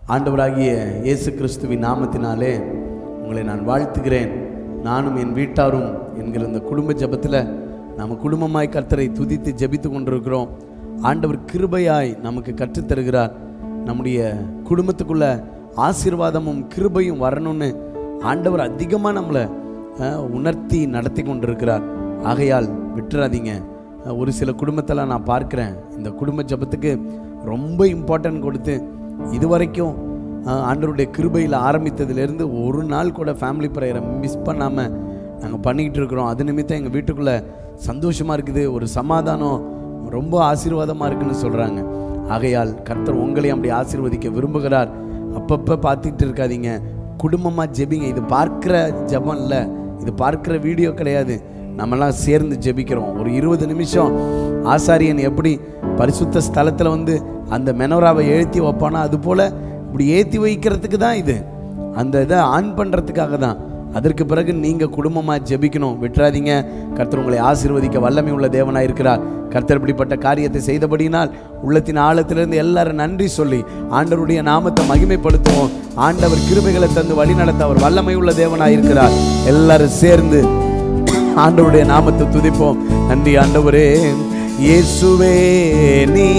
ஆண்டவராகிய இயேசு கிறிஸ்துவின் நாமத்தினாலே உங்களை நான் வாழ்த்துகிறேன் நானும் என் வீட்டாரும் என்கிற இந்த குடும்ப ஜெபத்தில் நம்ம குடும்பமாய் கர்த்தரை துதித்து ஜெபித்து கொண்டிருக்கிறோம் ஆண்டவர் கிருபையாய் நமக்கு கற்றுத்தருகிறார் நம்முடைய குடும்பத்துக்குள்ள ஆசீர்வாதமும் கிருபையும் வரணும்னு ஆண்டவர் அதிகமாக நம்மளை அஹ், உணர்த்தி நடத்தி கொண்டிருக்கிறார் ஆகையால் விட்டுறாதீங்க அஹ், ஒரு சில குடும்பத்தில் நான் பார்க்குறேன் இந்த குடும்ப ஜெபத்துக்கு ரொம்ப இம்பார்ட்டன்ட் கொடுத்து இதுவரைக்கும் அஹ், ஆண்டவருடைய கிருபையில் ஆரம்பித்ததுலேருந்து ஒரு நாள் கூட ஃபேமிலி ப்ரேயரை மிஸ் பண்ணாமல் நாங்கள் பண்ணிக்கிட்டு இருக்கிறோம் அது நிமித்தம் எங்கள் வீட்டுக்குள்ளே சந்தோஷமாக இருக்குது ஒரு சமாதானம் ரொம்ப ஆசீர்வாதமாக இருக்குன்னு சொல்கிறாங்க ஆகையால் கர்த்தர் உங்களையும் அப்படி ஆசீர்வதிக்க விரும்புகிறார் அப்பப்போ பார்த்துக்கிட்டு இருக்காதீங்க குடும்பமாக ஜெபிங்க இது பார்க்குற ஜெபம் இல்லை இது பார்க்குற வீடியோ கிடையாது நம்மலாம் சேர்ந்து ஜெபிக்கிறோம் ஒரு இருபது நிமிஷம் ஆசாரியன் எப்படி பரிசுத்த ஸ்தலத்தில் வந்து அந்த மெனோராவை எழுத்தி வைப்பானோ அது போல் இப்படி ஏற்றி வைக்கிறதுக்கு தான் இது அந்த இதை ஆன் பண்ணுறதுக்காக தான் அதற்கு பிறகு நீங்கள் குடும்பமாக ஜெபிக்கணும் விட்டுறாதீங்க கர்த்தர் உங்களை ஆசீர்வதிக்க வல்லமை உள்ள தேவனாக இருக்கிறார் கர்த்தர் இப்படிப்பட்ட காரியத்தை செய்தபடியினால் உள்ளத்தின் ஆழத்திலிருந்து எல்லாரும் நன்றி சொல்லி ஆண்டவருடைய நாமத்தை மகிமைப்படுத்துவோம் ஆண்டவர் கிருபைகளை தந்து வழி நடத்த அவர் வல்லமை உள்ள தேவனாக இருக்கிறார் எல்லாரும் சேர்ந்து ஆண்டவருடைய நாமத்தை துதிப்போம் நன்றி ஆண்டவரே இயேசுவே நீ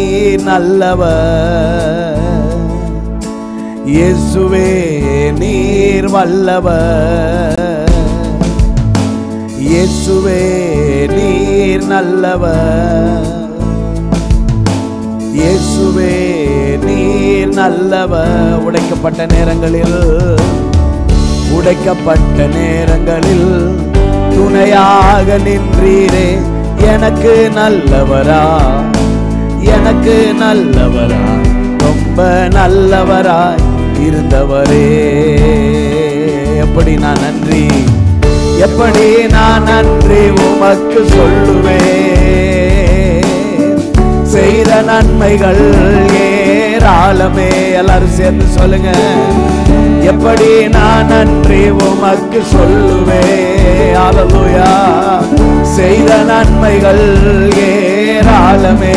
நல்லவர் இயேசுவே நீர் வல்லவர் இயேசுவே நீர் நல்லவர் இயேசுவே நீர் நல்லவர் உடைக்கப்பட்ட நேரங்களில் உடைக்கப்பட்ட நேரங்களில் துணையாக நின்றீரே எனக்கு நல்லவரா எனக்கு நல்லவரா ரொம்ப நல்லவராய் இருந்தவரே எப்படி நான் நன்றி எப்படி நான் நன்றி உமக்கு சொல்லுவேன் செய்த நன்மைகள் ஏராளமே எல்லாரும் சேர்ந்து சொல்லுங்க எப்படி நான் நன்றி உமக்கு சொல்லுவே ஆலலுயா செய்த நன்மைகள் ஏராளமே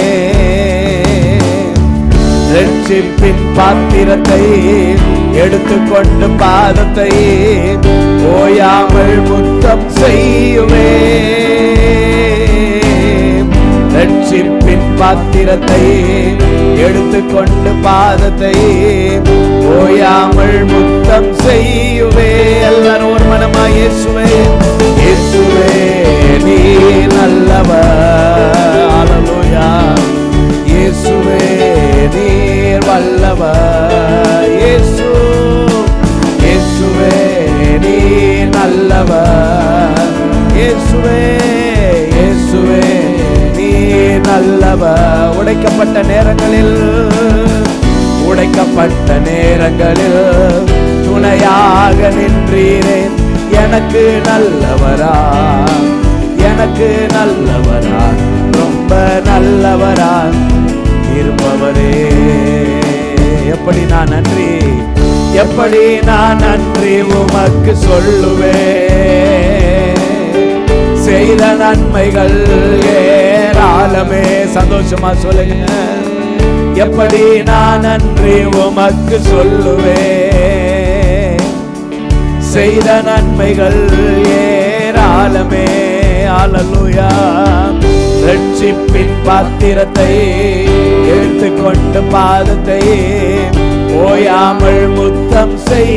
ரட்சிப்பின் பாத்திரத்தை எடுத்துக்கொண்டு பாதத்தை ஓயாமல் முத்தம் செய்யுமே ரட்சிப்பின் பாத்திரத்தை எடுத்துக்கொண்டு பாதத்தை ஓயாமல் முத்தம் செய்யுவே எல்லாரும் ஒரு மனமா இயேசுவே இயேசுவே நீ நல்லவர் அல்லேலூயா இயேசுவே நீர் வல்லவர் இயேசு இயேசுவே நீர் நல்லவர் இயேசுவே இயேசுவே நீர் நல்லவர் உடைக்கப்பட்ட நேரங்களில் உடைக்கப்பட்ட நேரங்களில் துணையாக நின்றீரேன் எனக்கு நல்லவரா எனக்கு நல்லவரா ரொம்ப நல்லவரா இருப்பவரே எப்படி நான் நன்றி எப்படி நான் நன்றி உமக்கு சொல்லுவேன் செய்த நன்மைகள் ஏராளமே சந்தோஷமா சொல்லுங்க எப்படி நான் நன்றி உமக்கு சொல்லுவேன் செய்த நன்மைகள் ஏராளமே ஆலலுயா ரட்சிப்பின் பாத்திரத்தை எடுத்துக்கொண்டு பாதத்தை ஓயாமல் முத்தம்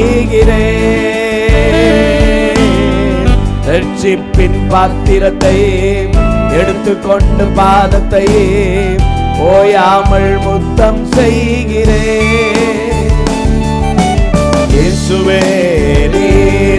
செய்கிறேன் ரட்சிப்பின் பாத்திரத்தை எடுத்துக்கொண்டு பாதத்தை ஓயாமல் முத்தம் செய்கிறேன் இயேசுவே நீ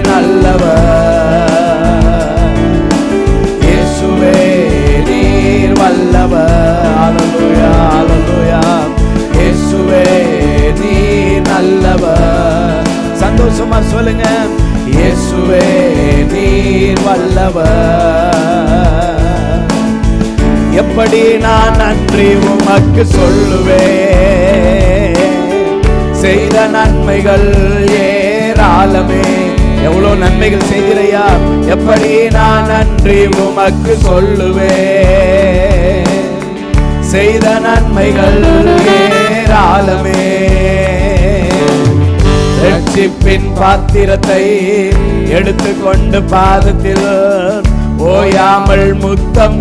நல்லவர் இயேசுவே நீர் வல்லவர் அல்லேலூயா அல்லேலூயா இயேசுவே நீ நல்லவர் சந்தோஷமா சொல்லுங்க இயேசுவே நீர் வல்லவர் எப்படி நான் நன்றி உமக்கு சொல்லுவேன் செய்த நன்மைகள் ஏராளமே எவ்வளவு நன்மைகள் செய்கிறையா எப்படி நான் நன்றி உமக்கு சொல்லுவேன் செய்த நன்மைகள் ஏராளமே ரட்சிப்பின் பாத்திரத்தை எடுத்துக்கொண்டு பாதத்தில் ஓயாமல் முத்தம்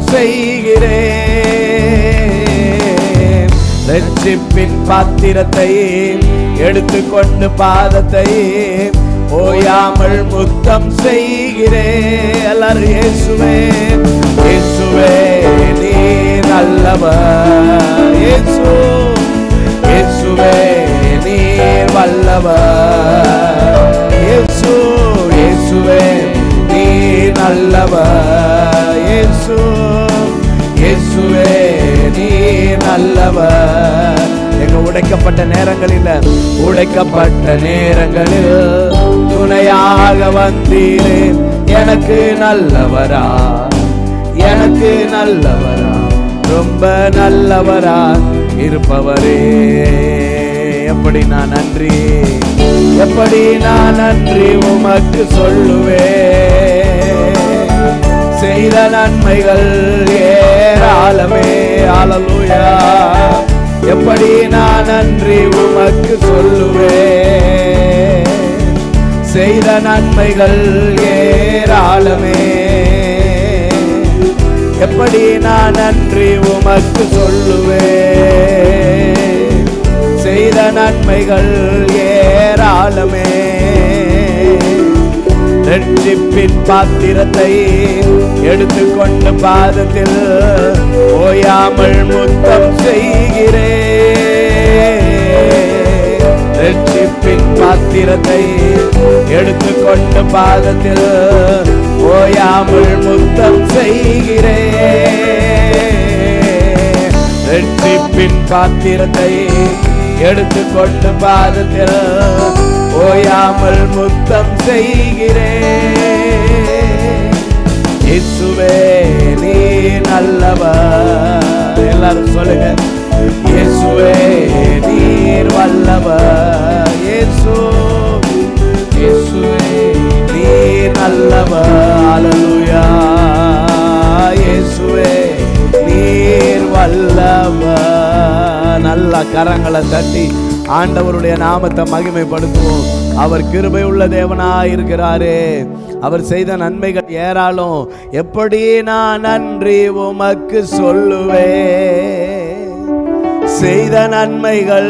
செய்கிறேன் ரட்சிப்பின் பாத்திரத்தை எடுத்துக்கொண்டு பாதத்தை ஓயாமல் முத்தம் செய்கிறேன் எல்லாரும் இயேசுவே இயேசுவே நீ நல்லவர் இயேசு இயேசுவே நீர் வல்லவர் இயேசு இயேசுவே நீர் நல்லவர் இயேசு இயேசுவே நீர் நல்லவர் எங்க உடைக்கப்பட்ட நேரங்களில் உடைக்கப்பட்ட நேரங்களில் துணையாக வந்தீரே எனக்கு நல்லவரா எனக்கு நல்லவரா ரொம்ப நல்லவரா இருப்பவரே எப்படி நான் நன்றி எப்படி நான் நன்றி உமக்கு சொல்லுவேன் செய்த நன்மைகள் ஏராளமே அலலுயா எப்படி நான் நன்றி உமக்கு சொல்லுவேன் செய்த நன்மைகள் ஏராளமே எப்படி நான் நன்றி உமக்கு சொல்லுவேன் செய்த நன்மைகள் ஏராளமே ரட்சிப்பின் பாத்திரத்தை எடுத்துக்கொண்டு பாதத்தில் ஓயாமல் முத்தம் செய்கிறேன் ரட்சிப்பின் பாத்திரத்தை எடுத்துக்கொண்டு பாதத்தில் ஓயாமல் முத்தம் செய்கிறேன் ரட்சிப்பின் பாத்திரத்தை எடுத்துக்கொண்டு பாதத்தில் ஓயாமல் முத்தம் செய்கிறேன் இயேசுவே நீ நல்லவர் எல்லாரும் சொல்லுங்க இயேசுவே நீர் வல்லவர் இயேசு இயேசுவே நீர் நல்லவர் அல்லேலூயா இயேசுவே நீர் வல்லவர் நல்ல கரங்களை தட்டி ஆண்டவருடைய நாமத்தை மகிமைப்படுத்துவோம் அவர் கிருபை உள்ள தேவனாய் இருக்கிறாரே அவர் செய்த நன்மைகள் ஏராளம் எப்படி நான் நன்றி உமக்கு சொல்லுவேன் செய்த நன்மைகள்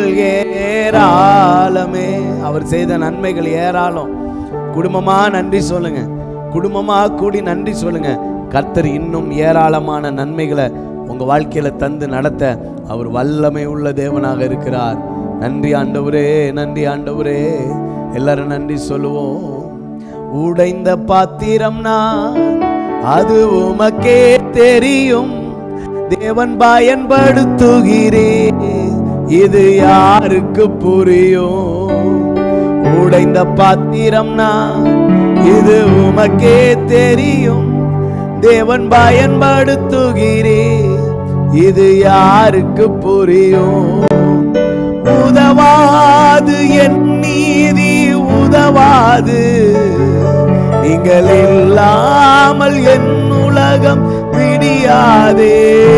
ஏராளமே அவர் செய்த நன்மைகள் ஏராளம் குடும்பமா நன்றி சொல்லுங்க குடும்பமா கூடி நன்றி சொல்லுங்க கர்த்தர் இன்னும் ஏராளமான நன்மைகளை உங்க வாழ்க்கையில தந்து நடத்த அவர் வல்லமை உள்ள தேவனாக இருக்கிறார் நன்றி ஆண்டவரே நன்றி ஆண்டவரே எல்லாரும் நன்றி சொல்லுவோம் உடைந்த பாத்திரம் நான் அது உமக்கே தெரியும் தேவன் பயன்படுத்துகிறே இது யாருக்கு புரியும் உடைந்த பாத்திரம் நான் இது உமக்கே தெரியும் தேவன் பயன்படுத்துகிறே இது யாருக்கு புரியும் உதவாது என் நீதி உதவாது நீங்கள் இல்லாமல் என் உலகம் விடியாதே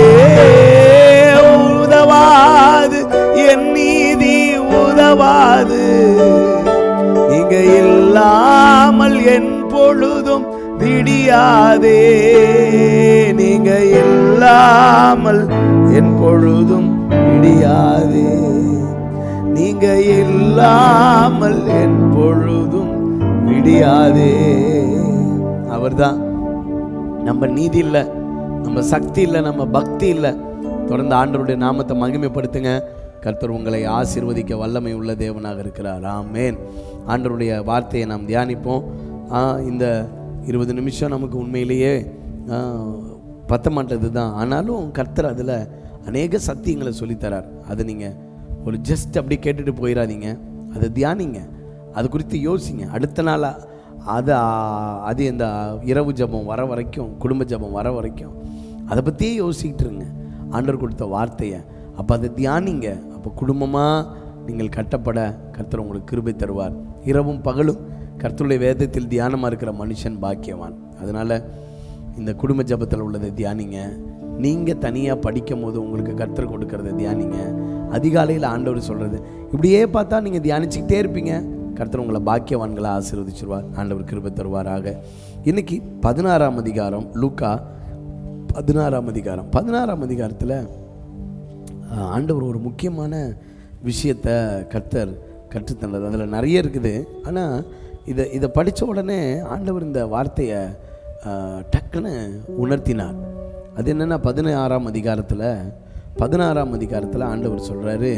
உதவாது என் நீதி உதவாது நீங்க இல்லாமல் என் பொழுதும் விடியாதே நீங்க இல்லாமல் என் பொழுதும் விடியாதே நீங்க இல்லாமல் என் பொழுதும் விடியாதே அவர்தான் நம்ம நீதி இல்லை நம்ம சக்தி இல்லை நம்ம பக்தி இல்லை தொடர்ந்து ஆண்டவருடைய நாமத்தை மகிமைப்படுத்துங்க கர்த்தர் உங்களை ஆசீர்வதிக்க வல்லமை உள்ள தேவனாக இருக்கிறார் ஆமேன் ஆண்டவருடைய வார்த்தையை நாம் தியானிப்போம் ஆ, இந்த இருபது நிமிஷம் நமக்கு உண்மையிலேயே ஆ, பத்த மாட்டது தான் ஆனாலும் கர்த்தர் அதில் அநேக சத்தியங்களை சொல்லித்தரார் அதை நீங்கள் ஒரு ஜஸ்ட் அப்படி கேட்டுட்டு போயிடாதீங்க அதை தியானிங்க அது குறித்து யோசிங்க அடுத்த நாள் அது அது இந்த இரவு ஜெபம் வர வரைக்கும் குடும்ப ஜெபம் வர வரைக்கும் அதை பற்றியே யோசிக்கிட்டு இருங்க ஆண்டவர் கொடுத்த வார்த்தையை அப்போ அதை தியானிங்க அப்போ குடும்பமாக நீங்கள் கட்டப்பட கர்த்தர் உங்களுக்கு கிருபை தருவார் இரவும் பகலும் கர்த்தருடைய வேதத்தில் தியானமாக இருக்கிற மனுஷன் பாக்கியவான் அதனால் இந்த குடும்ப ஜபத்தில் உள்ளதை தியானிங்க நீங்கள் தனியாக படிக்கும் போது உங்களுக்கு கர்த்தர் கொடுக்கறத தியானிங்க அதிகாலையில் ஆண்டவர் சொல்கிறது இப்படியே பார்த்தா நீங்கள் தியானிச்சுக்கிட்டே இருப்பீங்க கர்த்தர் உங்களை பாக்கியவான்களை ஆசீர்வதிச்சிருவார் ஆண்டவர் கிருபை தருவாராக இன்னைக்கு பதினாறாம் அதிகாரம் லூக்கா பதினாறாம் அதிகாரம் பதினாறாம் அதிகாரத்தில் ஆஹ், ஆண்டவர் ஒரு முக்கியமான விஷயத்தை கர்த்தர் கற்றுத்தந்தது அதில் நிறைய இருக்குது ஆனால் இதை இதை படித்த உடனே ஆண்டவர் இந்த வார்த்தையை ஆஹ், டக்குன்னு உணர்த்தினார் அது என்னென்னா பதினாறாம் அதிகாரத்தில் பதினாறாம் அதிகாரத்தில் ஆண்டவர் சொல்கிறாரு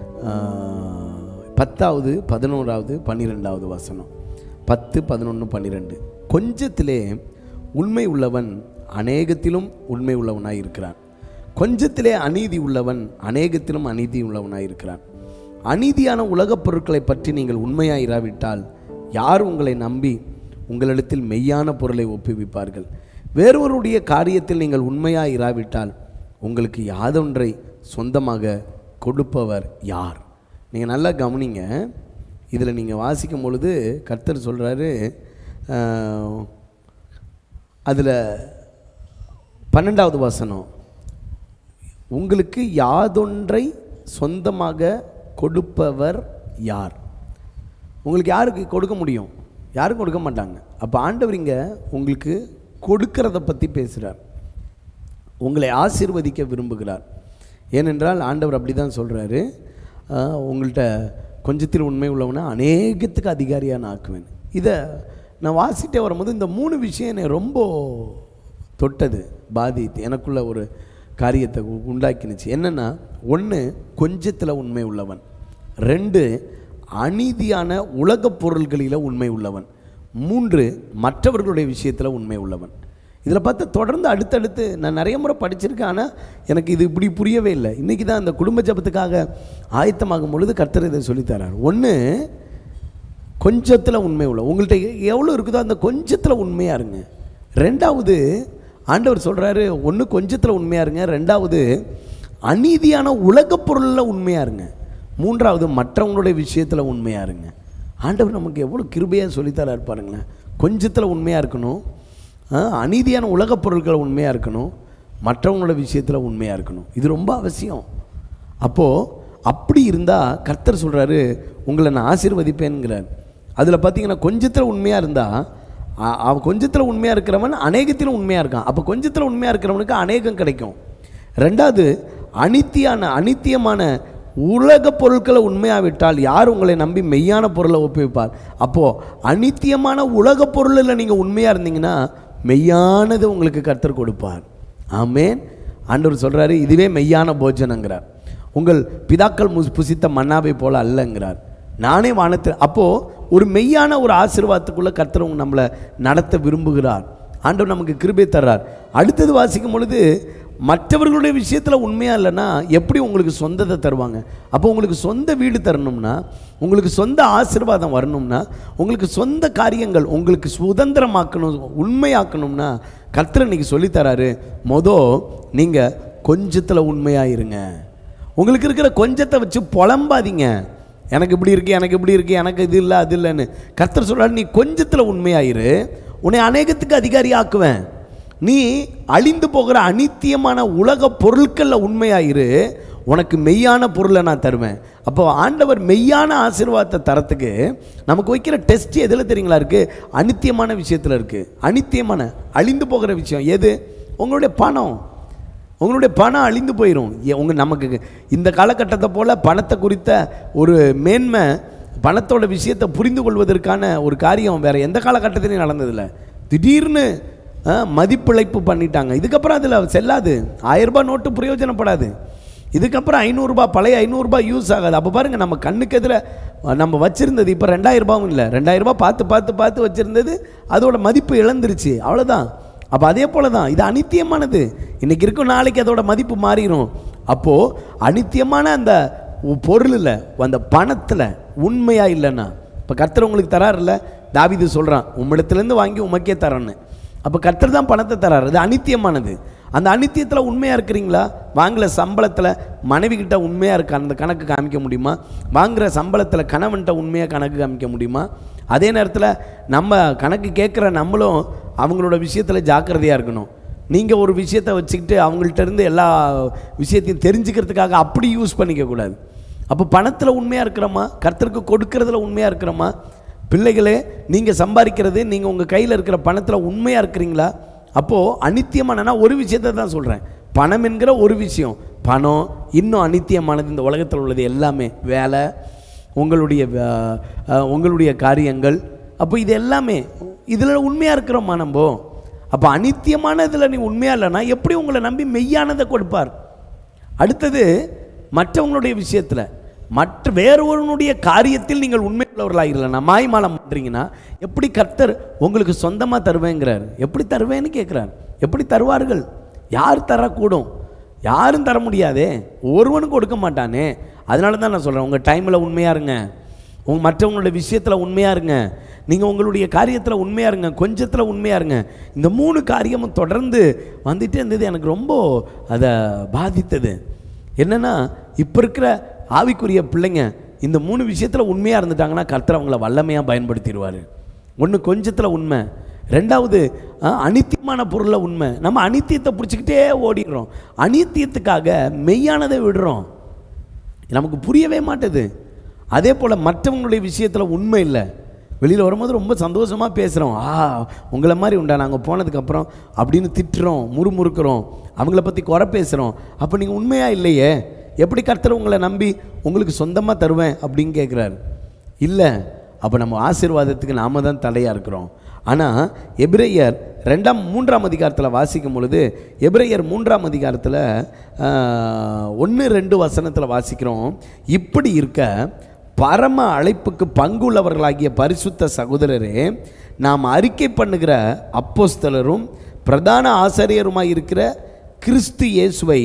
பத்தாவது பதினோராவது பன்னிரெண்டாவது வசனம் பத்து பதினொன்று பன்னிரெண்டு கொஞ்சத்திலே உண்மை உள்ளவன் அநேகத்திலும் உண்மை உள்ளவனாய் இருக்கிறான் கொஞ்சத்திலே அநீதி உள்ளவன் அநேகத்திலும் அநீதி உள்ளவனாய் இருக்கிறான் அநீதியான உலகப் பொருட்களை பற்றி நீங்கள் உண்மையாக இராவிட்டால் யார் உங்களை நம்பி உங்களிடத்தில் மெய்யான பொருளை ஒப்புவிப்பார்கள் வேறொருடைய காரியத்தில் நீங்கள் உண்மையாக இராவிட்டால் உங்களுக்கு யாதொன்றை சொந்தமாக கொடுப்பவர் யார் நீங்கள் நல்லா கவனிங்க இதில் நீங்கள் வாசிக்கும் பொழுது கர்த்தர் சொல்கிறாரு அதில் பன்னெண்டாவது வசனம் உங்களுக்கு யாதொன்றை சொந்தமாக கொடுப்பவர் யார் உங்களுக்கு யாருக்கு கொடுக்க முடியும் யாரும் கொடுக்க மாட்டாங்க அப்போ ஆண்டவர் இங்கே உங்களுக்கு கொடுக்கறத பற்றி பேசுகிறார் உங்களை ஆசீர்வதிக்க விரும்புகிறார் ஏனென்றால் ஆண்டவர் அப்படி தான் சொல்கிறாரு உங்கள்கிட்ட கொஞ்சத்தில் உண்மை உள்ளவனா அநேகத்துக்கு அதிகாரியாக நான் ஆக்குவேன் இதை நான் வாசிட்டே வரும்போது இந்த மூணு விஷயம் என்னை ரொம்ப தொட்டது பாதித்து எனக்குள்ள ஒரு காரியத்தை உ- உண்டாக்கினுச்சு என்னென்னா ஒன்று கொஞ்சத்தில் உண்மை உள்ளவன் ரெண்டு அநீதியான உலகப் பொருள்களில் உண்மை உள்ளவன் மூன்று மற்றவர்களுடைய விஷயத்தில் உண்மை உள்ளவன் இதில் பார்த்தா தொடர்ந்து அடுத்தடுத்து நான் நிறைய முறை படிச்சிருக்கேன் ஆனால் எனக்கு இது இப்படி புரியவே இல்லை இன்றைக்கி தான் அந்த குடும்ப ஜபத்துக்காக ஆயத்தமாகும் பொழுது கர்த்தர் இதை சொல்லித்தரார் ஒன்று கொஞ்சத்தில் உண்மை உள்ள உங்கள்கிட்ட எவ்வளோ இருக்குதோ அந்த கொஞ்சத்தில் உண்மையாக இருங்க ரெண்டாவது ஆண்டவர் சொல்கிறாரு ஒன்று கொஞ்சத்தில் உண்மையாக இருங்க ரெண்டாவது அநீதியான உலகப் பொருளில் உண்மையாக இருங்க மூன்றாவது மற்றவங்களுடைய விஷயத்தில் உண்மையாக இருங்க ஆண்டவர் நமக்கு எவ்வளோ கிருபையாக சொல்லித்தராரு பாருங்களேன் கொஞ்சத்தில் உண்மையாக இருக்கணும் ஆ, அநீதியான உலகப் பொருட்களை உண்மையாக இருக்கணும் மற்றவங்களோட விஷயத்தில் உண்மையாக இருக்கணும் இது ரொம்ப அவசியம் அப்போது அப்படி இருந்தால் கர்த்தர் சொல்கிறாரு உங்களை நான் ஆசீர்வதிப்பேன்ங்கிறார் அதில் பார்த்தீங்கன்னா கொஞ்சத்தில் உண்மையாக இருந்தால் அவன் கொஞ்சத்தில் உண்மையாக இருக்கிறவன் அநேகத்திலும் உண்மையாக இருக்கான் அப்போ கொஞ்சத்தில் உண்மையாக இருக்கிறவனுக்கு அநேகம் கிடைக்கும் ரெண்டாவது அனித்தியான அனித்தியமான உலக பொருட்களை உண்மையாக விட்டால் யார் உங்களை நம்பி மெய்யான பொருளை ஒப்புவிப்பார் அப்போது அனித்தியமான உலக பொருளில் நீங்கள் உண்மையாக இருந்தீங்கன்னா மெய்யானது உங்களுக்கு கர்த்தர் கொடுப்பார் ஆமேன் ஆண்டவர் சொல்கிறாரு இதுவே மெய்யான போஜனங்கிறார் உங்கள் பிதாக்கள் முஸ் புசித்த மன்னாவை போல அல்லங்கிறார் நானே வானத்தில் அப்போது ஒரு மெய்யான ஒரு ஆசீர்வாதத்துக்குள்ளே கர்த்தர் உங்க நம்மளை நடத்த விரும்புகிறார் ஆண்டவர் நமக்கு கிருபை தர்றார் அடுத்தது வாசிக்கும் பொழுது மற்றவர்களுடைய விஷயத்தில் உண்மையாக இல்லைன்னா எப்படி உங்களுக்கு சொந்தத்தை தருவாங்க அப்போ உங்களுக்கு சொந்த வீடு தரணும்னா உங்களுக்கு சொந்த ஆசீர்வாதம் வரணும்னா உங்களுக்கு சொந்த காரியங்கள் உங்களுக்கு சுதந்திரமாக்கணும் உண்மையாக்கணும்னா கர்த்தர் இன்னைக்கு சொல்லித்தராரு மொதல் நீங்கள் கொஞ்சத்தில் உண்மையாக இருங்க உங்களுக்கு இருக்கிற கொஞ்சத்தை வச்சு புலம்பாதீங்க எனக்கு இப்படி இருக்கு எனக்கு இப்படி இருக்கு எனக்கு இது இல்லை அது இல்லைன்னு கர்த்தர் சொல்றாரு நீ கொஞ்சத்தில் உண்மையாயிரு உன்னை அநேகத்துக்கு அதிகாரி ஆக்குவேன் நீ அழிந்து போகிற அனித்தியமான உலக பொருட்களில் உண்மையாயிரு உனக்கு மெய்யான பொருளை நான் தருவேன் அப்போ ஆண்டவர் மெய்யான ஆசீர்வாதத்தை தரத்துக்கு நமக்கு வைக்கிற டெஸ்ட் எதில் தெரியுங்களா இருக்குது அனித்தியமான விஷயத்தில் இருக்குது அனித்தியமான அழிந்து போகிற விஷயம் எது உங்களுடைய பணம் உங்களுடைய பணம் அழிந்து போயிடும் ஏ- உங்க நமக்கு இந்த காலகட்டத்தை போல் பணத்தை குறித்த ஒரு மேன்மை பணத்தோட விஷயத்தை புரிந்து கொள்வதற்கான ஒரு காரியம் வேற எந்த காலகட்டத்திலையும் நடந்ததில்ல திடீர்னு ஆ, மதிப்பிழைப்பு பண்ணிட்டாங்க இதுக்கப்புறம் அதில் செல்லாது ஆயிரம் ரூபாய் நோட்டு பிரயோஜனப்படாது இதுக்கப்புறம் ஐநூறுரூபா பழைய ஐநூறுரூபா யூஸ் ஆகாது அப்போ பாருங்கள் நம்ம கண்ணுக்கு எதிர நம்ம வச்சுருந்தது இப்போ ரெண்டாயிரம் ரூபாவும் இல்லை ரெண்டாயிரம் ரூபாய் பார்த்து பார்த்து பார்த்து வச்சுருந்தது அதோட மதிப்பு இழந்துருச்சு அவ்வளோதான் அப்போ அதே போல தான் இது அனித்தியமானது இன்னைக்கு இருக்கும் நாளைக்கு அதோட மதிப்பு மாறிடும் அப்போது அனித்தியமான அந்த பொருளில் அந்த பணத்தில் உண்மையாக இல்லைன்னா இப்போ கர்த்தர் உங்களுக்கு தராருல்ல தாவீது சொல்கிறான் உம்மிடத்துலேருந்து வாங்கி உமக்கே தரேன்னு அப்போ கர்த்தர் தான் பணத்தை தராரு அது அனித்தியமானது அந்த அனித்தியத்தில் உண்மையாக இருக்கிறீங்களா வாங்குற சம்பளத்தில் மனைவி கிட்ட உண்மையாக இருக்க அந்த கணக்கு காமிக்க முடியுமா வாங்குற சம்பளத்தில் கணவன்கிட்ட உண்மையாக கணக்கு காமிக்க முடியுமா அதே நேரத்தில் நம்ம கணக்கு கேட்குற நம்மளும் அவங்களோட விஷயத்தில் ஜாக்கிரதையாக இருக்கணும் நீங்கள் ஒரு விஷயத்தை வச்சுக்கிட்டு அவங்கள்ட்ட இருந்து எல்லா விஷயத்தையும் தெரிஞ்சுக்கிறதுக்காக அப்படி யூஸ் பண்ணிக்க கூடாது அப்போ பணத்தில் உண்மையாக இருக்கிறோமா கர்த்தருக்கு கொடுக்கறதுல உண்மையாக இருக்கிறோமா பிள்ளைகளே நீங்கள் சம்பாதிக்கிறது நீங்கள் உங்கள் கையில் இருக்கிற பணத்தில் உண்மையாக இருக்கிறீங்களா அப்போது அனித்தியமான நான் ஒரு விஷயத்தை தான் சொல்கிறேன் பணம் என்கிற ஒரு விஷயம் பணம் இன்னும் அனித்தியமானது இந்த உலகத்தில் உள்ளது எல்லாமே வேலை உங்களுடைய அஹ், அஹ், உங்களுடைய காரியங்கள் அப்போ இது எல்லாமே இதில் உண்மையாக இருக்கிறோமா நம்ம அப்போ அனித்தியமான இதில் நீ உண்மையாக இல்லைன்னா எப்படி உங்களை நம்பி மெய்யானதை கொடுப்பார் அடுத்தது மற்றவங்களுடைய விஷயத்தில் மற்ற வேறொருவனுடைய காரியத்தில் நீங்கள் உண்மை உள்ளவர்களாக இல்லைன்னா மாய்மாலம் பண்ணுறீங்கன்னா எப்படி கர்த்தர் உங்களுக்கு சொந்தமாக தருவேங்கிறார் எப்படி தருவேன்னு கேட்குறார் எப்படி தருவார்கள் யார் தரக்கூடும் யாரும் தர முடியாதே ஒருவனும் கொடுக்க மாட்டானே அதனால தான் நான் சொல்கிறேன் உங்கள் டைமில் உண்மையாக இருங்க உங்க மற்றவங்களோட விஷயத்தில் உண்மையாக இருங்க நீங்கள் உங்களுடைய காரியத்தில் உண்மையாக இருங்க கொஞ்சத்தில் உண்மையாக இருங்க இந்த மூணு காரியமும் தொடர்ந்து வந்துட்டே இருந்தது எனக்கு ரொம்ப அதை பாதித்தது என்னென்னா இப்போ இருக்கிற ஆவிக்குரிய பிள்ளைங்க இந்த மூணு விஷயத்தில் உண்மையாக இருந்துட்டாங்கன்னா கர்த்தர் அவங்கள வல்லமையாக பயன்படுத்திடுவார் ஒன்று கொஞ்சத்தில் உண்மை ரெண்டாவது ஆ, அனித்தியமான பொருளில் உண்மை நம்ம அனித்தியத்தை பிடிச்சிக்கிட்டே ஓடிடுறோம் அனித்தியத்துக்காக மெய்யானதை விடுறோம் நமக்கு புரியவே மாட்டுது அதே போல் மற்றவங்களுடைய விஷயத்தில் உண்மை இல்லை வெளியில் வரும்போது ரொம்ப சந்தோஷமாக பேசுகிறோம் ஆ உங்களை மாதிரி உண்டா நாங்கள் போனதுக்கப்புறம் அப்படின்னு திட்டுறோம் முறுமுறுக்கிறோம் அவங்கள பற்றி குறை பேசுகிறோம் அப்போ நீங்கள் உண்மையாக இல்லையே எப்படி கர்த்தர் உங்களை நம்பி உங்களுக்கு சொந்தமாக தருவேன் அப்படின்னு கேட்குறாரு இல்லை அப்போ நம்ம ஆசீர்வாதத்துக்கு நாம தான் தடையாக இருக்கிறோம் ஆனால் எபிரேயர் ரெண்டாம் மூன்றாம் அதிகாரத்தில் வாசிக்கும் பொழுது எபிரேயர் மூன்றாம் அதிகாரத்தில் ஒன்று ரெண்டு வசனத்தில் வாசிக்கிறோம் இப்படி இருக்க பரம அழைப்புக்கு பங்குள்ளவர்களாகிய பரிசுத்த சகோதரரே நாம் அறிக்கை பண்ணுகிற அப்போஸ்தலரும் பிரதான ஆசிரியருமாய் இருக்கிற கிறிஸ்து இயேசுவை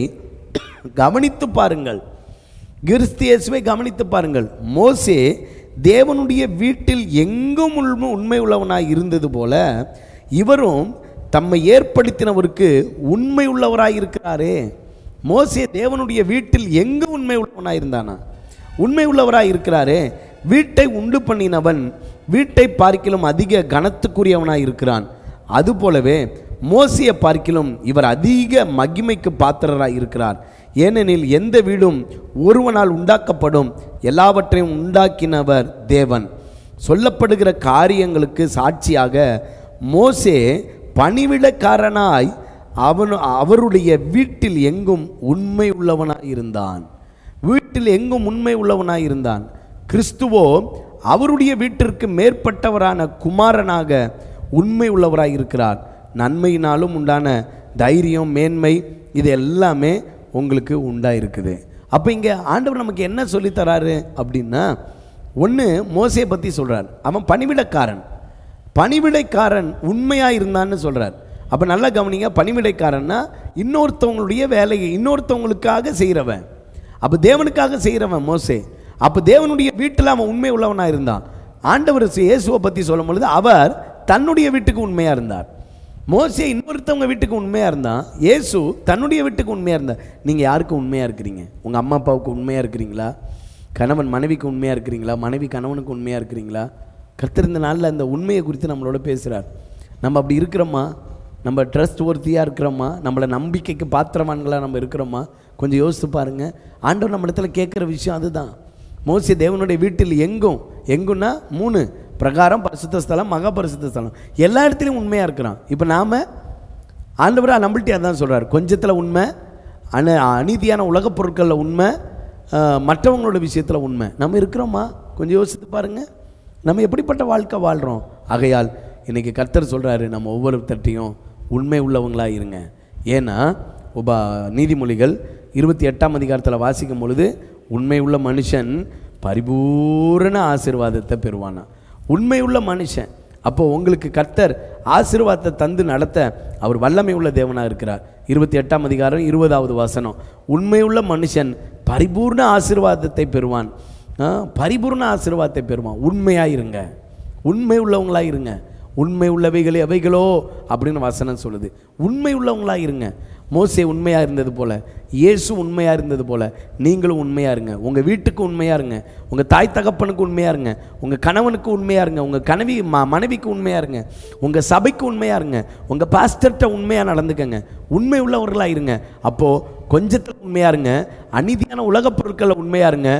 கவனித்து பாருங்கள் கிறிஸ்து இயேசுவை கவனித்து பாருங்கள் மோசே தேவனுடைய வீட்டில் எங்கும் உண்மை உண்மை உள்ளவனாய் இருந்தது போல இவரும் தம்மை ஏற்படுத்தினவருக்கு உண்மை உள்ளவராய் இருக்கிறாரே மோசே தேவனுடைய வீட்டில் எங்கு உண்மை உள்ளவனாய் இருந்தானா உண்மை உள்ளவராய் இருக்கிறாரே வீட்டை உண்டு பண்ணினவன் வீட்டை பார்க்கிலும் அதிக கனத்துக்குரியவனாய் இருக்கிறான் அதுபோலவே மோசியை பார்க்கிலும் இவர் அதிக மகிமைக்கு பாத்திரராய் இருக்கிறார் ஏனெனில் எந்த வீடும் ஒருவனால் உண்டாக்கப்படும் எல்லாவற்றையும் உண்டாக்கினவர் தேவன் சொல்லப்படுகிற காரியங்களுக்கு சாட்சியாக மோசே பணிவிடக்காரனாய் அவன் அவருடைய வீட்டில் எங்கும் உண்மை உள்ளவனாய் இருந்தான் வீட்டில் எங்கும் உண்மை உள்ளவனாய் இருந்தான் கிறிஸ்துவோ அவருடைய வீட்டிற்கு மேற்பட்டவரான குமாரனாக உண்மை உள்ளவராய் இருக்கிறார் நன்மையினாலும் உண்டான தைரியம் மேன்மை இது எல்லாமே உங்களுக்கு உண்டாயிருக்குது அப்போ இங்கே ஆண்டவர் நமக்கு என்ன சொல்லித் தராரு அப்படின்னா ஒன்று மோசையை பற்றி சொல்கிறார் அவன் பணிவிடக்காரன் பணிவிடைக்காரன் உண்மையாக இருந்தான்னு சொல்கிறார் அப்போ நல்லா கவனிங்க பணிவிடைக்காரன்னா இன்னொருத்தவங்களுடைய வேலையை இன்னொருத்தவங்களுக்காக செய்கிறவன் அப்போ தேவனுக்காக செய்கிறவன் மோசே அப்போ தேவனுடைய வீட்டில் அவன் உண்மை உள்ளவனாக இருந்தான் ஆண்டவர் இயேசுவை பற்றி சொல்லும் பொழுது அவர் தன்னுடைய வீட்டுக்கு உண்மையாக இருந்தார் மோசே இன்னொருத்தவங்க வீட்டுக்கு உண்மையாக இருந்தான் இயேசு தன்னுடைய வீட்டுக்கு உண்மையாக இருந்தார் நீங்கள் யாருக்கு உண்மையாக இருக்கிறீங்க உங்கள் அம்மா அப்பாவுக்கு உண்மையாக இருக்கிறீங்களா கணவன் மனைவிக்கு உண்மையாக இருக்கிறீங்களா மனைவி கணவனுக்கு உண்மையாக இருக்கிறீங்களா கர்த்தர் இந்த நாளில் அந்த உண்மையை குறித்து நம்மளோட பேசுகிறார் நம்ம அப்படி இருக்கிறோமா நம்ம ட்ரஸ்ட் ஒர்த்தியாக இருக்கிறோமா நம்மளை நம்பிக்கைக்கு பாத்திரவான்களா நம்ம இருக்கிறோமா கொஞ்சம் யோசித்து பாருங்க ஆண்டவர் நம்ம இடத்துல கேட்குற விஷயம் அதுதான் மோசே தேவனுடைய வீட்டில் எங்கும் எங்குன்னா மூணு பிரகாரம் பரிசுத்த ஸ்தலம் மகா பரிசுத்த ஸ்தலம் எல்லா இடத்துலையும் உண்மையாக இருக்கிறான் இப்போ நாம் ஆண்டவரா நம்மள்ட்டே அதான் சொல்கிறார் கொஞ்சத்தில் உண்மை அன அநீதியான உலகப் பொருட்களில் உண்மை ஆஹ், மற்றவங்களோட விஷயத்தில் உண்மை நம்ம இருக்கிறோமா கொஞ்சம் யோசித்து பாருங்கள் நம்ம எப்படிப்பட்ட வாழ்க்கை வாழ்கிறோம் ஆகையால் இன்னைக்கு கர்த்தர் சொல்கிறாரு நம்ம ஒவ்வொருத்தட்டையும் உண்மை உள்ளவங்களா இருங்க ஏன்னா உபா நீதிமொழிகள் இருபத்தி எட்டாம் அதிகாரத்தில் வாசிக்கும் பொழுது உண்மை உள்ள மனுஷன் பரிபூரண ஆசீர்வாதத்தை பெறுவானா உண்மை உள்ள மனுஷன் அப்போ உங்களுக்கு கர்த்தர் ஆசீர்வாதத்தை தந்து நடத்த அவர் வல்லமை உள்ள தேவனாக இருக்கிறார் இருபத்தி எட்டாம் அதிகாரம் இருபதாவது வசனம் உண்மையுள்ள மனுஷன் பரிபூர்ண ஆசீர்வாதத்தை பெறுவான் ஆ, பரிபூர்ண ஆசீர்வாதத்தை பெறுவான் உண்மையாக இருங்க உண்மை உள்ளவங்களா இருங்க உண்மை உள்ளவைகளே அவைகளோ அப்படின்னு வசனம் சொல்லுது உண்மை உள்ளவங்களா இருங்க மோசே உண்மையாக இருந்தது போல இயேசு உண்மையாக இருந்தது போல நீங்களும் உண்மையாக இருங்க உங்கள் வீட்டுக்கு உண்மையாக இருங்க உங்கள் தாய் தகப்பனுக்கு உண்மையாக இருங்க உங்கள் கணவனுக்கு உண்மையாக இருங்க உங்கள் கனவி ம மனைவிக்கு உண்மையாக இருங்க உங்கள் சபைக்கு உண்மையாக இருங்க உங்கள் பாஸ்டர்கிட்ட உண்மையாக நடந்துக்கங்க உண்மை உள்ளவர்களாக இருங்க அப்போது கொஞ்சத்தில் உண்மையா இருங்க அநீதியான உலகப் பொருட்களில் உண்மையா இருங்க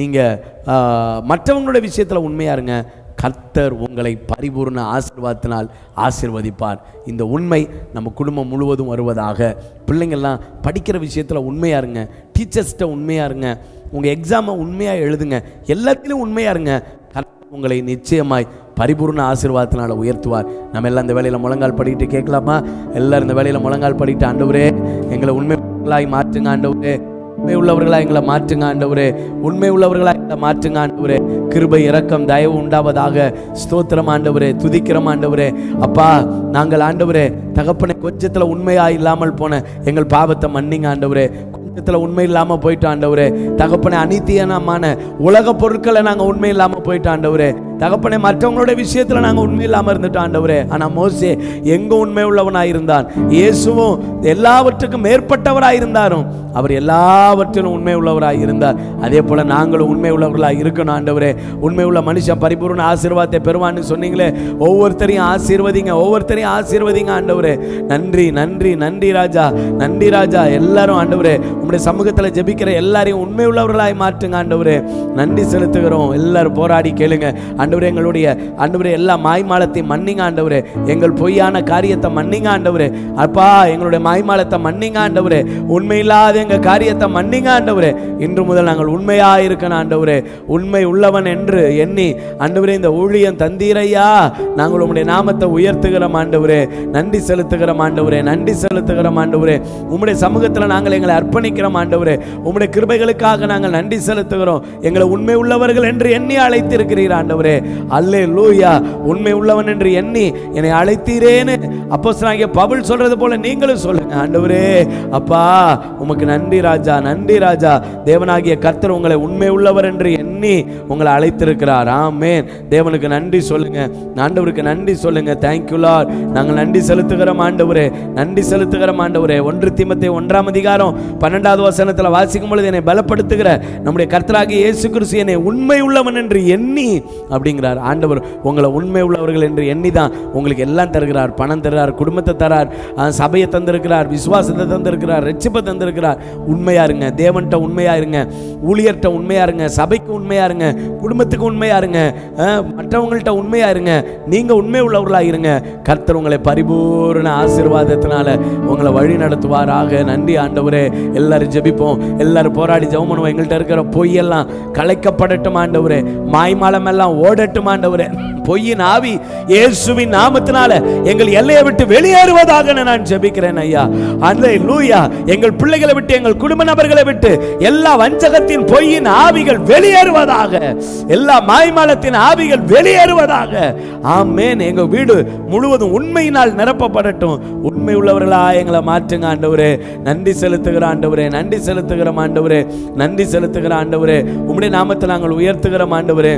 நீங்கள் மற்றவங்களுடைய விஷயத்தில் உண்மையா இருங்க கர்த்தர் உங்களை பரிபூர்ண ஆசீர்வாதத்தினால் ஆசீர்வதிப்பார் இந்த உண்மை நம்ம குடும்பம் முழுவதும் வருவதாக பிள்ளைங்கள்லாம் படிக்கிற விஷயத்தில் உண்மையா இருங்க டீச்சர்ஸ்கிட்ட உண்மையா இருங்க உங்கள் எக்ஸாமை உண்மையாக எழுதுங்க எல்லாத்திலும் உண்மையா இருங்க கர்த்தர் உங்களை நிச்சயமாய் பரிபூர்ண ஆசீர்வாதத்தினால உயர்த்துவார் நம்ம எல்லாம் இந்த வேலையில் முழங்கால் படிக்கிட்டு கேட்கலாமா எல்லாரும் இந்த வேலையில் முழங்கால் படிக்கிட்டு ஆண்டவரே எங்களை உண்மைகளாய் மாற்றுங்க ஆண்டவரே உண்மை உள்ளவர்களா எங்களை மாற்றுங்க ஆண்டவரே உண்மை உள்ளவர்களா எங்களை மாற்றுங்க ஆண்டவரே கிருபை இரக்கம் தயவு உண்டாவதாக ஸ்தோத்திரம் ஆண்டவரே துதிக்கிறோம் ஆண்டவரே அப்பா நாங்கள் ஆண்டவரே தகப்பனை கொஞ்சத்துல உண்மையா இல்லாமல் போன எங்கள் பாவத்தை மன்னிங்க ஆண்டவரே கொஞ்சத்துல உண்மை இல்லாம போயிட்டோம் ஆண்டவரே தகப்பனை அனித்தியனமான உலக பொருட்களை நாங்க உண்மை இல்லாம போயிட்டோம் ஆண்டவரே தகப்பனை மற்றவங்களோட விஷயத்துல நாங்க உண்மை இல்லாம இருந்துட்டோம் ஆண்டவரே ஆனா மோசே எங்க உண்மை உள்ளவனாய் இருந்தான் இயேசுவும் எல்லாவற்றுக்கும் மேற்பட்டவராய் இருந்தாரும் அவர் எல்லாவற்றிலும் உண்மை உள்ளவராய் இருந்தார் அதே போல நாங்களும் உண்மை உள்ளவர்களாய் இருக்கணும் ஆண்டவரே உண்மை உள்ள மனுஷன் பரிபூர்ண ஆசீர்வாதத்தை பெறுவான்னு சொன்னீங்களே ஒவ்வொருத்தரையும் ஆசீர்வதிங்க ஒவ்வொருத்தரையும் ஆசீர்வதிங்க ஆண்டவரே நன்றி நன்றி நன்றி ராஜா நன்றி ராஜா எல்லாரும் ஆண்டவரே உங்களுடைய சமூகத்தில் ஜெபிக்கிற எல்லாரையும் உண்மை உள்ளவர்களாய் மாற்றுங்க ஆண்டவரே நன்றி செலுத்துகிறோம் எல்லாரும் போராடி கேளுங்க ஆண்டவரே எங்களுடைய ஆண்டவரே எல்லா மாய்மாலத்தையும் மன்னிங்க ஆண்டவரே எங்கள் பொய்யான காரியத்தை மன்னிங்க ஆண்டவரே அப்பா எங்களுடைய மாய்மாலத்தை மன்னிங்க ஆண்டவரே உண்மையில்லாத எங்க காரியத்தை மன்னிங்க ஆண்டவரே இன்று முதல் நாங்கள் உண்மையா இருக்கணும் ஆண்டவரே உண்மை உள்ளவன் என்று எண்ணி ஆண்டவரே இந்த ஊழியம் தந்தீரையா நாங்கள் உம்முடைய நாமத்தை உயர்த்துகிறோம் ஆண்டவரே நன்றி செலுத்துகிறோம் ஆண்டவரே நன்றி செலுத்துகிறோம் ஆண்டவரே உம்முடைய சமூகத்தில் நாங்கள் எங்களை அர்ப்பணிக்கிறோம் ஆண்டவரே உம்முடைய கிருபைகளுக்காக நாங்கள் நன்றி செலுத்துகிறோம் எங்களை உண்மை உள்ளவர்கள் என்று எண்ணி அழைத்திருக்கிறீர் ஆண்டவரே அல்லே லூயா உண்மை உள்ளவன் என்று எண்ணி என்னை அழைத்தீரேன்னு அப்போஸ்தலனாகிய பவுல் சொல்றது போல நீங்களும் சொல்லுங்க ஆண்டவரே அப்பா உமக்கு நன்றி ராஜா நன்றி ராஜா தேவனாகிய கர்த்தர் உங்களை உண்மை உள்ளவர் என்று எண்ணி உங்களை அழைத்திருக்கிறார் ஆமேன் தேவனுக்கு நன்றி சொல்லுங்க ஆண்டவருக்கு நன்றி சொல்லுங்க தேங்க்யூ லார்ட் நாங்கள் நன்றி செலுத்துகிறோம் ஆண்டவரே நன்றி செலுத்துகிறோம் ஆண்டவரே ஒன்று தீமத்தை ஒன்றாம் அதிகாரம் பன்னெண்டாவது வசனத்தில் வாசிக்கும் பொழுது என்னை பலப்படுத்துகிற நம்முடைய கர்த்தராகிய இயேசு கிறிஸ்து என்னை உண்மை உள்ளவன் என்று எண்ணி அப்படிங்கிறார் ஆண்டவர் உங்களை உண்மை உள்ளவர்கள் என்று எண்ணி தான் உங்களுக்கு எல்லாம் தருகிறார் பணம் தருகிறார் குடும்பத்தை தரார் அஹ், சபையை தந்திருக்கிறார் விசுவாசத்தை தந்திருக்கிறார் ரட்சிப்பை தந்திருக்கிறார் உண்மையா இருங்க தேவன்கிட்ட உண்மையா இருங்க ஊழியர்கிட்ட உண்மையா இருங்க சபைக்கு உண்மையா இருங்க குடும்பத்துக்கு உண்மையா இருங்க அஹ், மற்றவங்கள்ட்ட உண்மையா இருங்க நீங்க உண்மை உள்ளவர்களா இருங்க கர்த்தர் உங்களை பரிபூர்ண ஆசீர்வாதத்தினால உங்களை வழி நடத்துவாராக நன்றி ஆண்டவரே எல்லாரும் ஜெபிப்போம் எல்லாரும் போராடி ஜெபம் பண்ணுவோம் எங்கள்கிட்ட இருக்கிற பொய்யெல்லாம் கலைக்கப்படட்டும் ஆண்டவரே மாய்மாலம் எல்லாம் ஓடட்டும் ஆண்டவரே பொய்யின் ஆவி இயேசுவின் நாமத்தினால எங்கள் எல்லையை விட்டு வெளியேறுவதாக நான் ஜெபிக்கிறேன் ஐயா அல்லே லூயா எங்கள் பிள்ளைகளை விட்டு எங்கள் குடும்ப நபர்களை விட்டு எல்லா வஞ்சகத்தின் பொய்யின் ஆவிகள் வெளியேறுவதாக எல்லா மாய்மாலத்தின் ஆவிகள் வெளியேறுவதாக ஆமேன் எங்க வீடு முழுவதும் உண்மையினால் நிரப்பப்படட்டும் உண்மை உள்ளவர்களா எங்களை மாற்றுங்க ஆண்டவரே நன்றி செலுத்துகிற ஆண்டவரே நன்றி செலுத்துகிற ஆண்டவரே நன்றி செலுத்துகிற ஆண்டவரே உம்முடைய நாமத்தை நாங்கள் உயர்த்துகிறோம் ஆண்டவரே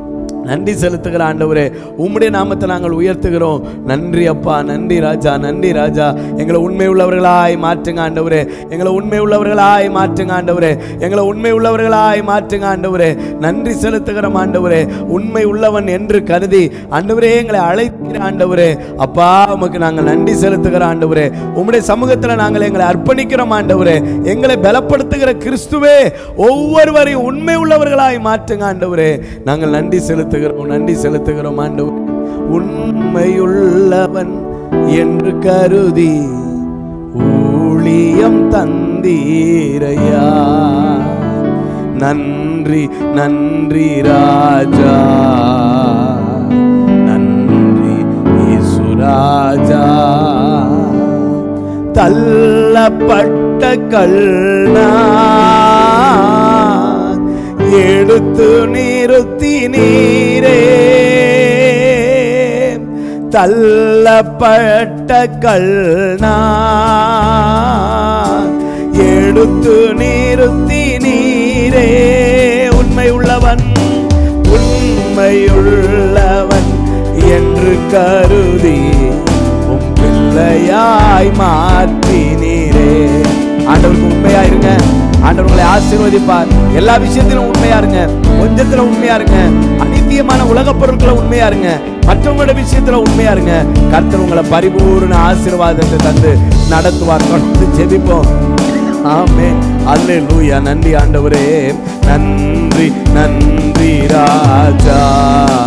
நன்றி செலுத்துகிற ஆண்டவரே உம்முடைய நாமத்தை நாங்கள் உயர்த்துகிறோம் நன்றி அப்பா நன்றி ராஜா நன்றி ராஜா எங்களை உண்மை உள்ளவர்களாய் மாற்றுங்க ஆண்டவரே எங்களை உண்மை உள்ளவர்களாய் மாற்றுங்க ஆண்டவரே எங்களை உண்மை உள்ளவர்களாய் மாற்றுங்க ஆண்டவரே நன்றி செலுத்துகிற ஆண்டவரே உண்மை உள்ளவன் என்று கருதி ஆண்டவரே எங்களை அழைக்கிற ஆண்டவரே அப்பா உமக்கு நாங்கள் நன்றி செலுத்துகிற ஆண்டவரே உம்முடைய சமூகத்தில் நாங்கள் எங்களை அர்ப்பணிக்கிறோம் ஆண்டவரே எங்களை பலப்படுத்துகிற கிறிஸ்துவே ஒவ்வொருவரையும் உண்மை உள்ளவர்களாய் மாற்றுங்க ஆண்டவரே நாங்கள் நன்றி செலுத்துகிறோம் நன்றி செலுத்துகிறோம் ஆண்டவரே உண்மையுள்ளவன் என்று கருதி ஊழியம் தந்தீரையா நன்றி நன்றி ராஜா நன்றி இசுராஜா தள்ளப்பட்ட கல்னா எடுத்து நிறுத்தி நீரே தள்ளப்பட்ட கல்னா எடுத்து நிறுத்தி நீரே உண்மை உள்ளவன் உண்மையுள்ளவன் என்று கருதி உம் பிள்ளையாய் மாற்றினீரே ஆண்டவருக்கு உண்மையா இருங்க ஆண்டவர் உங்களை ஆசீர்வதிப்பார் எல்லா விஷயத்திலும் உண்மையா இருங்க கொஞ்சத்துல உண்மையா இருங்க அநித்தியமான உலக பொருட்களை உண்மையா இருங்க மற்றவங்களோட விஷயத்துல உண்மையா இருங்க கர்த்தர் உங்களை பரிபூர்ண ஆசீர்வாதத்தை தந்து நடத்துவார் தொடர்ந்து ஜெபிப்போம் ஆமே அல்லேலூயா நன்றி ஆண்டவரே நன்றி நன்றி ராஜா